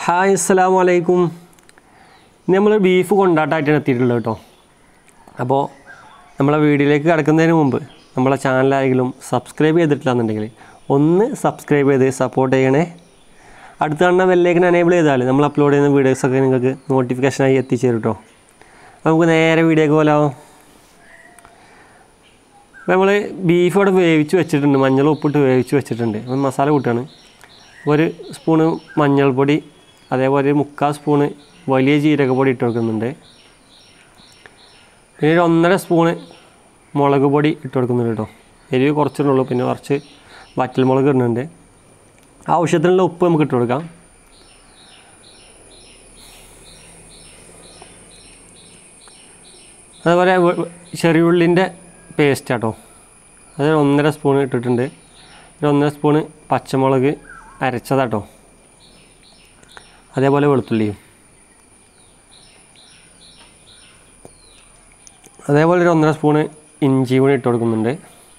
hi അസ്സലാമു അലൈക്കും ഇന്ന് നമ്മൾ ബീഫ് കൊണ്ടാട്ടമായിട്ടാണ് എത്തിയിട്ടുള്ളത് കേട്ടോ അപ്പോൾ നമ്മളെ വീഡിയോയിലേക്ക് കിടക്കുന്നതിന് മുമ്പ് നമ്മളെ ചാനലാരെങ്കിലും സബ്സ്ക്രൈബ് ചെയ്തിട്ടില്ലാന്നുണ്ടെങ്കിൽ ഒന്ന് സബ്സ്ക്രൈബ് ചെയ്ത് സപ്പോർട്ട് ചെയ്യണേ അടുത്ത കാണുന്ന ബെല്ലേക്കിന് എനേബിൾ ചെയ്താൽ നമ്മൾ അപ്ലോഡ് ചെയ്യുന്ന വീഡിയോസൊക്കെ നിങ്ങൾക്ക് നോട്ടിഫിക്കേഷനായി എത്തിച്ചേരും കേട്ടോ നമുക്ക് നേരെ വീഡിയോക്ക് പോലാവും അപ്പോൾ നമ്മൾ ബീഫ് ഇവിടെ വേവിച്ച് വെച്ചിട്ടുണ്ട് മഞ്ഞൾ ഉപ്പിട്ട് വേവിച്ച് വെച്ചിട്ടുണ്ട് അപ്പോൾ മസാല കൂട്ടുകയാണ് ഒരു സ്പൂണ് മഞ്ഞൾപ്പൊടി അതേപോലെ ഒരു മുക്കാൽ സ്പൂണ് വലിയ ജീരകപ്പൊടി ഇട്ട് കൊടുക്കുന്നുണ്ട് പിന്നെ ഒരു ഒന്നര സ്പൂണ് മുളക് പൊടി ഇട്ട് കൊടുക്കുന്നുണ്ട് കേട്ടോ എരിവ് കുറച്ചിട്ടുള്ളൂ പിന്നെ കുറച്ച് വറ്റൽ മുളക് ഇടുന്നുണ്ട് ആവശ്യത്തിനുള്ള ഉപ്പ് നമുക്ക് ഇട്ട് കൊടുക്കാം അതുപോലെ വെ- വെ- ചെറിയുള്ളിൻ്റെ പേസ്റ്റ് കേട്ടോ അത് ഒന്നര സ്പൂൺ ഇട്ടിട്ടുണ്ട് ഒരു ഒന്നര സ്പൂണ് പച്ചമുളക് അരച്ചതാട്ടോ അതേപോലെ വെളുത്തുള്ളിയും അതേപോലെ ഒരു ഒന്നര സ്പൂണ് ഇഞ്ചി കൂടി ഇട്ട് കൊടുക്കുന്നുണ്ട്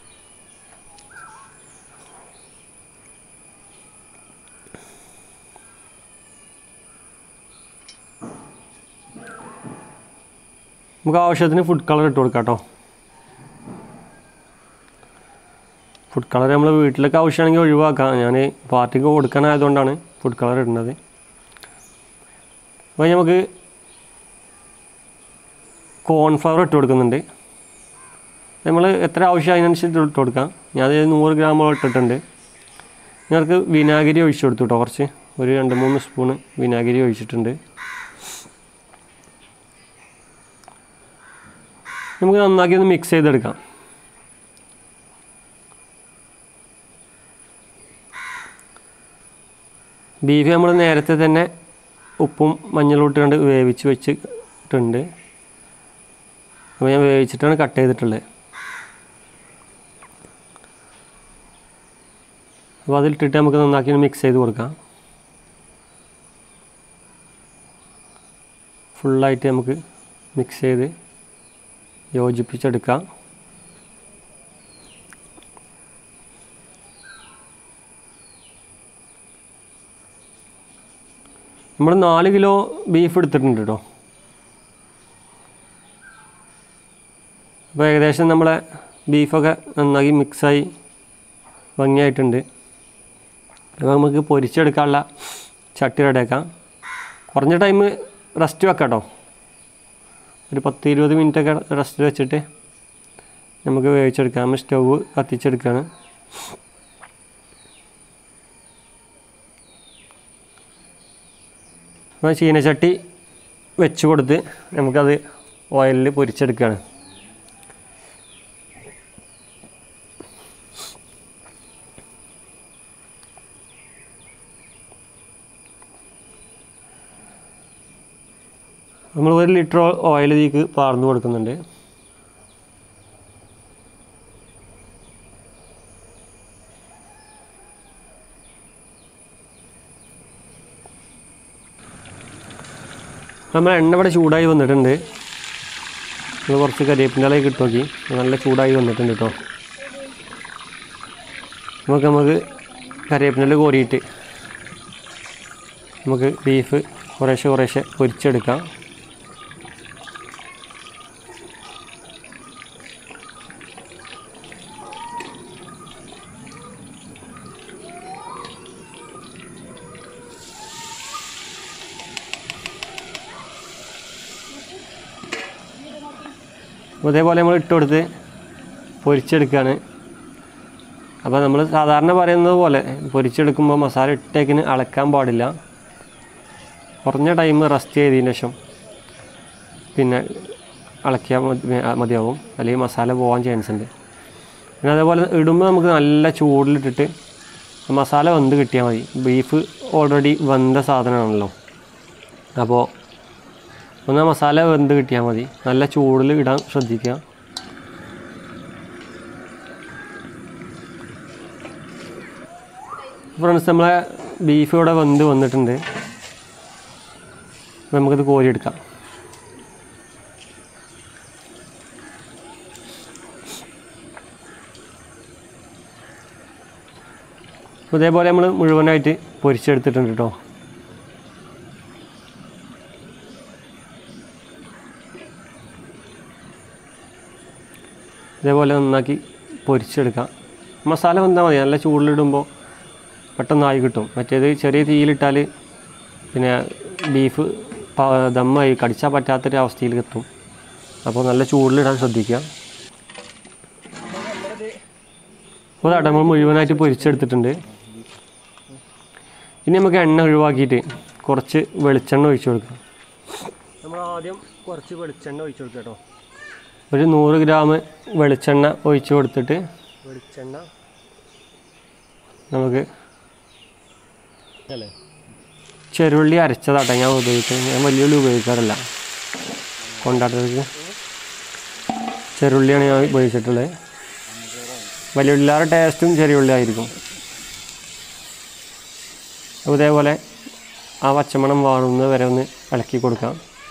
നമുക്ക് ആവശ്യത്തിന് ഫുഡ് കളർ ഇട്ട് കൊടുക്കാം കേട്ടോ ഫുഡ് കളർ നമ്മൾ വീട്ടിലൊക്കെ ആവശ്യമാണെങ്കിൽ ഒഴിവാക്കാം ഞാൻ പാർട്ടിക്ക് കൊടുക്കാനായതുകൊണ്ടാണ് ഫുഡ് കളർ ഇടുന്നത് അപ്പോൾ നമുക്ക് കോൺഫ്ലവർ ഇട്ട് കൊടുക്കുന്നുണ്ട് നമ്മൾ എത്ര ആവശ്യം അതിനനുസരിച്ച് ഇട്ട് കൊടുക്കാം ഞാൻ നൂറ് ഗ്രാമോളം ഇട്ടിട്ടുണ്ട് ഞങ്ങൾക്ക് വിനാഗിരി ഒഴിച്ചു കൊടുത്തു കേട്ടോ കുറച്ച് ഒരു രണ്ട് മൂന്ന് സ്പൂണ് വിനാഗിരി ഒഴിച്ചിട്ടുണ്ട് നമുക്ക് നന്നാക്കി ഒന്ന് മിക്സ് ചെയ്തെടുക്കാം ബീഫ് നമ്മൾ നേരത്തെ തന്നെ ഉപ്പും മഞ്ഞളും ഇട്ടുകൊണ്ട് വേവിച്ച് വെച്ചിട്ടുണ്ട് അപ്പോൾ ഞാൻ വേവിച്ചിട്ടാണ് കട്ട് ചെയ്തിട്ടുള്ളത് അപ്പോൾ അതിലിട്ടിട്ട് നമുക്ക് നന്നാക്കി ഒന്ന് മിക്സ് ചെയ്ത് കൊടുക്കാം ഫുള്ളായിട്ട് നമുക്ക് മിക്സ് ചെയ്ത് യോജിപ്പിച്ചെടുക്കാം നമ്മൾ നാല് കിലോ ബീഫ് എടുത്തിട്ടുണ്ട് കേട്ടോ അപ്പോൾ ഏകദേശം നമ്മളെ ബീഫൊക്കെ നന്നായി മിക്സായി ഭംഗിയായിട്ടുണ്ട് അപ്പോൾ നമുക്ക് പൊരിച്ചെടുക്കാനുള്ള ചട്ടി റെഡിയാക്കാം കുറഞ്ഞ ടൈം റെസ്റ്റ് വെക്കാം കേട്ടോ ഒരു പത്ത് ഇരുപത് മിനിറ്റൊക്കെ റെസ്റ്റ് വെച്ചിട്ട് നമുക്ക് വേവിച്ചെടുക്കാം നമ്മൾ സ്റ്റൗവ് കത്തിച്ചെടുക്കുകയാണ് അപ്പോൾ ചീനച്ചട്ടി വെച്ച് കൊടുത്ത് നമുക്കത് ഓയിലിൽ പൊരിച്ചെടുക്കുകയാണ് നമ്മൾ ഒരു ലിറ്റർ ഓയിൽ ഇതിലേക്ക് പാർന്നു കൊടുക്കുന്നുണ്ട് നമ്മൾ എണ്ണ ഇവിടെ ചൂടായി വന്നിട്ടുണ്ട് നമ്മൾ കുറച്ച് കരിവേപ്പിൻ്റെ ഇലയൊക്കെ ഇട്ട് നോക്കി നല്ല ചൂടായി വന്നിട്ടുണ്ട് കേട്ടോ നമുക്ക് നമുക്ക് കരിവേപ്പിൻ്റെ ഇല കോരിയിട്ട് നമുക്ക് ബീഫ് കുറേശ്ശെ കുറേശ്ശെ പൊരിച്ചെടുക്കാം അപ്പോൾ ഇതേപോലെ നമ്മൾ ഇട്ട് കൊടുത്ത് പൊരിച്ചെടുക്കുകയാണ് അപ്പോൾ നമ്മൾ സാധാരണ പറയുന്നത് പോലെ പൊരിച്ചെടുക്കുമ്പോൾ മസാല ഇട്ടേക്കിന് അളക്കാൻ പാടില്ല കുറഞ്ഞ ടൈം റെസ്റ്റ് ചെയ്തതിന് ശേഷം പിന്നെ ഇളക്കിയാൽ മതി മതിയാവും അല്ലെങ്കിൽ മസാല പോകാൻ ചാൻസ് ഉണ്ട് പിന്നെ അതേപോലെ ഇടുമ്പോൾ നമുക്ക് നല്ല ചൂടിലിട്ടിട്ട് മസാല വെന്ത് കിട്ടിയാൽ മതി ബീഫ് ഓൾറെഡി വെന്ത സാധനമാണല്ലോ അപ്പോൾ ഒന്ന് ആ മസാല വെന്ത് കിട്ടിയാൽ മതി നല്ല ചൂടിൽ ഇടാൻ ശ്രദ്ധിക്കുക ഫ്രണ്ട്സ് നമ്മളെ ബീഫ് ഇവിടെ വെന്ത് വന്നിട്ടുണ്ട് അപ്പോൾ നമുക്കിത് കോരിയെടുക്കാം അപ്പോൾ ഇതേപോലെ നമ്മൾ മുഴുവനായിട്ട് പൊരിച്ചെടുത്തിട്ടുണ്ട് കേട്ടോ ഇതേപോലെ നന്നാക്കി പൊരിച്ചെടുക്കാം മസാല വന്നാൽ മതി നല്ല ചൂടിലിടുമ്പോൾ പെട്ടെന്നായി കിട്ടും മറ്റേത് ചെറിയ തീയിലിട്ടാൽ പിന്നെ ബീഫ് പ- ദമ്മായി കടിച്ചാൽ പറ്റാത്തൊരു അവസ്ഥയിൽ എത്തും അപ്പോൾ നല്ല ചൂടിലിടാൻ ശ്രദ്ധിക്കുക അപ്പോൾ അതാ നമ്മൾ മുഴുവനായിട്ട് പൊരിച്ചെടുത്തിട്ടുണ്ട് ഇനി നമുക്ക് എണ്ണ ഒഴിവാക്കിയിട്ട് കുറച്ച് വെളിച്ചെണ്ണ ഒഴിച്ചു കൊടുക്കാം നമ്മൾ ആദ്യം കുറച്ച് വെളിച്ചെണ്ണ ഒഴിച്ചു കൊടുക്കാം കേട്ടോ ഒരു നൂറ് ഗ്രാം വെളിച്ചെണ്ണ ഒഴിച്ചു കൊടുത്തിട്ട് വെളിച്ചെണ്ണ നമുക്ക് അല്ലേ ചെറുള്ളി അരച്ചതാട്ടെ ഞാൻ ഉപയോഗിക്കുന്നത് ഞാൻ വലിയ ഉള്ളി ഉപയോഗിക്കാറില്ല കൊണ്ടാട്ടത്തിലേക്ക് ചെറുള്ളിയാണ് ഞാൻ ഉപയോഗിച്ചിട്ടുള്ളത് വലിയ ഉള്ളിലാറ് ടേസ്റ്റും ചെറിയ ഉള്ളി ആയിരിക്കും അപ്പോൾ ഇതേപോലെ ആ പച്ചമണം വാങ്ങുന്നത് വരെ ഒന്ന് ഇളക്കി കൊടുക്കാം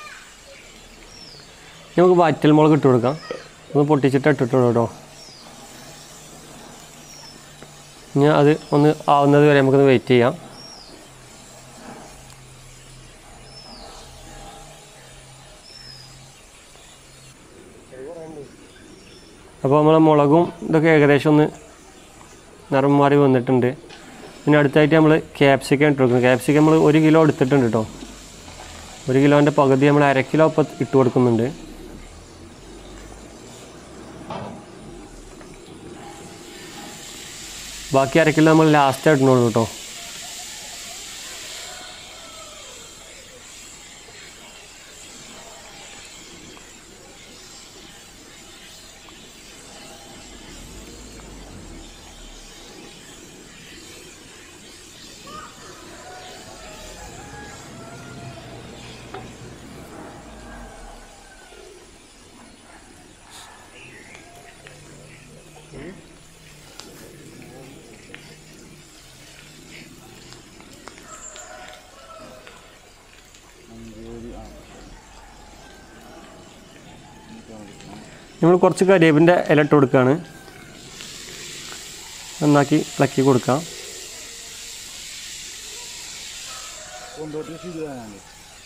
ഇനി നമുക്ക് വറ്റൽ മുളക് ഇട്ട് കൊടുക്കാം ഒന്ന് പൊട്ടിച്ചിട്ട് ഇട്ടിട്ടുള്ളൂ കേട്ടോ ഇനി അത് ഒന്ന് ആവുന്നത് വരെ നമുക്കൊന്ന് വെയിറ്റ് ചെയ്യാം അപ്പോൾ നമ്മളെ മുളകും ഇതൊക്കെ ഏകദേശം ഒന്ന് നിറം മാറി വന്നിട്ടുണ്ട് പിന്നെ അടുത്തായിട്ട് നമ്മൾ ക്യാപ്സിക്കം ഇട്ട് കൊടുക്കുന്നത് ക്യാപ്സിക്കം നമ്മൾ ഒരു കിലോ എടുത്തിട്ടുണ്ട് കേട്ടോ ഒരു കിലോൻ്റെ പകുതി നമ്മൾ അര കിലോ ഇപ്പം ഇട്ട് കൊടുക്കുന്നുണ്ട് ബാക്കി അര കിലോ നമ്മൾ ലാസ്റ്റ് ഇടണുള്ളൂ കേട്ടോ നമ്മൾ കുറച്ച് കരിവേപ്പിൻ്റെ ഇല ഇട്ട് കൊടുക്കുകയാണ് നന്നാക്കി ഇളക്കി കൊടുക്കാം കൊണ്ടോട്ടി ശരിയാണ്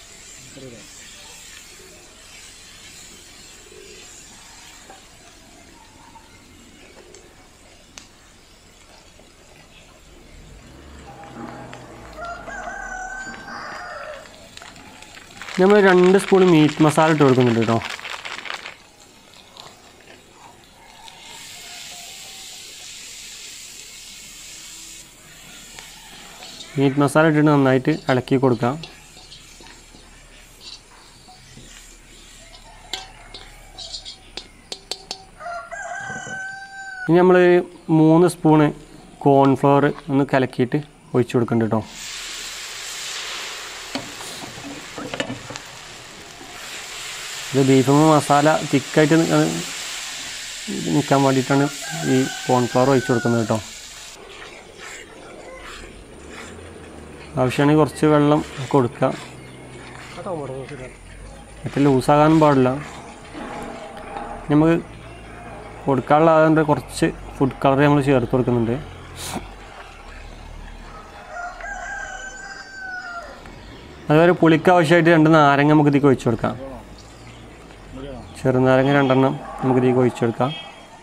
നമ്മൾ രണ്ട് സ്പൂൺ മീറ്റ് മസാല ഇട്ട് കൊടുക്കുന്നുണ്ട് കേട്ടോ മീറ്റ് മസാല ഇട്ടിട്ട് നന്നായിട്ട് ഇളക്കി കൊടുക്കാം ഇനി നമ്മൾ മൂന്ന് സ്പൂണ് കോൺഫ്ലവർ ഒന്ന് കലക്കിയിട്ട് ഒഴിച്ചു കൊടുക്കുന്നുണ്ട് കേട്ടോ ഇത് ബീഫ് മസാല തിക്കായിട്ട് നിൽക്കാൻ വേണ്ടിയിട്ടാണ് ഈ കോൺഫ്ലവർ ഒഴിച്ചു കൊടുക്കുന്നത് കേട്ടോ ആവശ്യമാണെങ്കിൽ കുറച്ച് വെള്ളം കൊടുക്കാം മറ്റേ ലൂസാകാനും പാടില്ല നമുക്ക് കൊടുക്കാനുള്ള അതുകൊണ്ട് കുറച്ച് ഫുഡ് കളർ നമ്മൾ ചേർത്ത് കൊടുക്കുന്നുണ്ട് അതുപോലെ പുളിക്ക് ആവശ്യമായിട്ട് രണ്ട് നാരങ്ങ നമുക്ക് ഇതിലേക്ക് ഒഴിച്ചു കൊടുക്കാം ചെറുനാരങ്ങ രണ്ടെണ്ണം നമുക്ക് ഇതിലേക്ക് ഒഴിച്ചു കൊടുക്കാം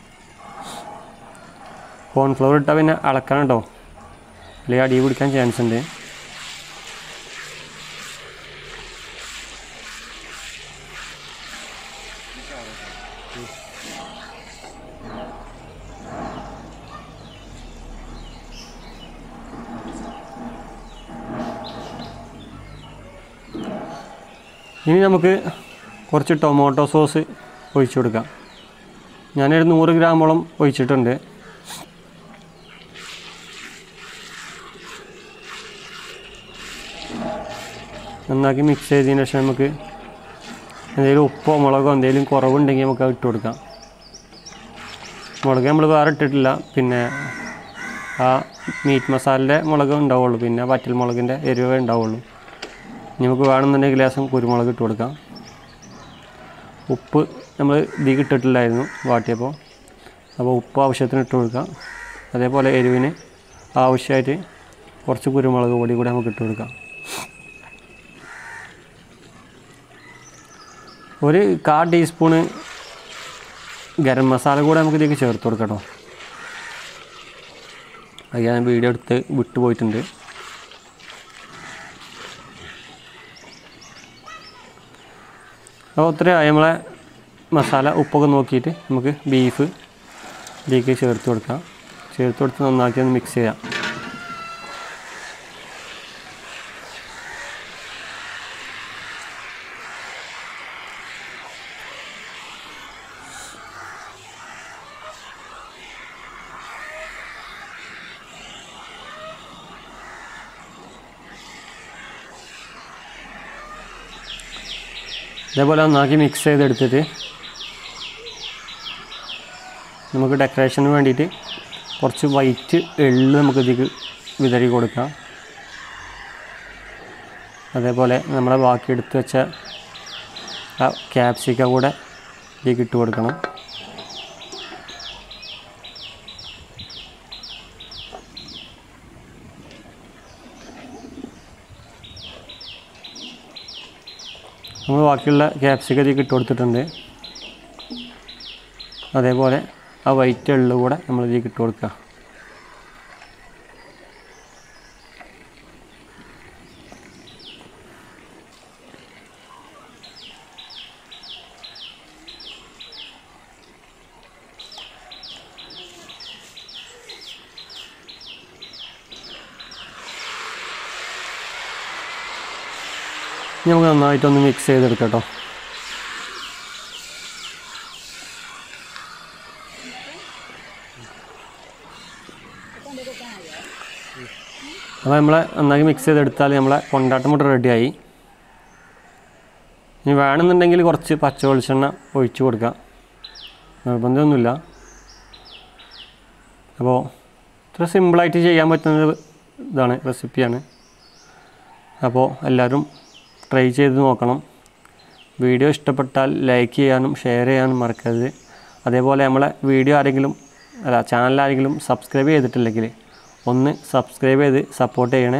കോൺഫ്ലവർ ഇട്ടാൽ പിന്നെ അളക്കണം കേട്ടോ അല്ലെങ്കിൽ അടി പിടിക്കാൻ ചാൻസ് ഉണ്ട് ഇനി നമുക്ക് കുറച്ച് ടൊമാറ്റോ സോസ് ഒഴിച്ചു കൊടുക്കാം ഞാനൊരു നൂറ് ഗ്രാമോളം ഒഴിച്ചിട്ടുണ്ട് നന്നാക്കി മിക്സ് ചെയ്തതിന് ശേഷം നമുക്ക് എന്തെങ്കിലും ഉപ്പോ മുളകോ എന്തെങ്കിലും കുറവുണ്ടെങ്കിൽ നമുക്ക് അത് ഇട്ട് കൊടുക്കാം മുളക് നമ്മൾ വേറെ ഇട്ടിട്ടില്ല പിന്നെ ആ മീറ്റ് മസാലയുടെ മുളക് ഉണ്ടാവുള്ളൂ പിന്നെ വറ്റൽ മുളകിൻ്റെ എരിവേ ഉണ്ടാവുള്ളൂ ഇനി നമുക്ക് വേണമെന്നുണ്ടെങ്കിൽ ലേശം കുരുമുളക് ഇട്ട് കൊടുക്കാം ഉപ്പ് നമ്മൾ ഇതിൽ ഇട്ടിട്ടില്ലായിരുന്നു വാട്ടിയപ്പോൾ അപ്പോൾ ഉപ്പ് ആവശ്യത്തിന് ഇട്ട് കൊടുക്കാം അതേപോലെ എരിവിന് ആവശ്യമായിട്ട് കുറച്ച് കുരുമുളക് പൊടി കൂടി നമുക്ക് ഇട്ട് കൊടുക്കാം ഒരു കാ ടീസ്പൂണ് ഗരം മസാല കൂടെ നമുക്ക് ഇതിലേക്ക് ചേർത്ത് കൊടുക്കാം കേട്ടോ അത് ഞാൻ വീഡിയോ എടുത്ത് വിട്ടു പോയിട്ടുണ്ട് അപ്പോൾ ഒത്തിരി നമ്മളെ മസാല ഉപ്പൊക്കെ നോക്കിയിട്ട് നമുക്ക് ബീഫ് ഇതിലേക്ക് ചേർത്ത് കൊടുക്കാം ചേർത്ത് കൊടുത്ത് നന്നാക്കി ഒന്ന് മിക്സ് ചെയ്യാം ഇതേപോലെ നന്നാക്കി മിക്സ് ചെയ്തെടുത്തിട്ട് നമുക്ക് ഡെക്കറേഷന് വേണ്ടിയിട്ട് കുറച്ച് വൈറ്റ് എള്ള് നമുക്ക് ഇതിലേക്ക് വിതറി കൊടുക്കാം അതേപോലെ നമ്മളെ ബാക്കി എടുത്ത് വെച്ച ആ ക്യാപ്സിക്ക കൂടെ ഇതിലേക്ക് ഇട്ട് കൊടുക്കണം നമ്മൾ ബാക്കിയുള്ള ക്യാപ്സിക്ക ഇതിലേക്ക് ഇട്ട് കൊടുത്തിട്ടുണ്ട് അതേപോലെ ആ വൈറ്റ് എള്ള് കൂടെ നമ്മൾ ഇതിലേക്ക് ഇട്ട് കൊടുക്കുക ഇനി നമുക്ക് നന്നായിട്ടൊന്ന് മിക്സ് ചെയ്തെടുക്കാം കേട്ടോ അപ്പോൾ നമ്മളെ നന്നായി മിക്സ് ചെയ്തെടുത്താൽ നമ്മളെ കൊണ്ടാട്ടം മുട്ട റെഡിയായി ഇനി വേണമെന്നുണ്ടെങ്കിൽ കുറച്ച് പച്ച വെളിച്ചെണ്ണ ഒഴിച്ചു കൊടുക്കാം നിർബന്ധമൊന്നുമില്ല അപ്പോൾ ഇത്ര സിമ്പിളായിട്ട് ചെയ്യാൻ പറ്റുന്ന ഇതാണ് റെസിപ്പിയാണ് അപ്പോൾ എല്ലാവരും ട്രൈ ചെയ്ത് നോക്കണം വീഡിയോ ഇഷ്ടപ്പെട്ടാൽ ലൈക്ക് ചെയ്യാനും ഷെയർ ചെയ്യാനും മറക്കരുത് അതേപോലെ നമ്മളെ വീഡിയോ ആരെങ്കിലും അല്ല ചാനൽ ആരെങ്കിലും സബ്സ്ക്രൈബ് ചെയ്തിട്ടില്ലെങ്കിൽ ഒന്ന് സബ്സ്ക്രൈബ് ചെയ്ത് സപ്പോർട്ട് ചെയ്യണേ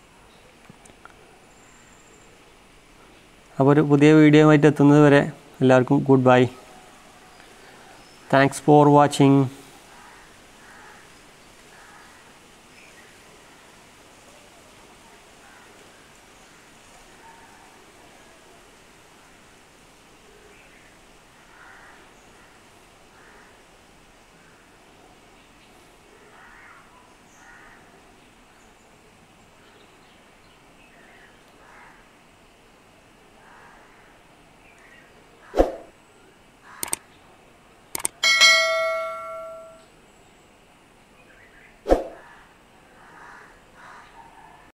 അപ്പോൾ ഒരു പുതിയ വീഡിയോ ആയിട്ട് എത്തുന്നത് വരെ എല്ലാവർക്കും good bye thanks for watching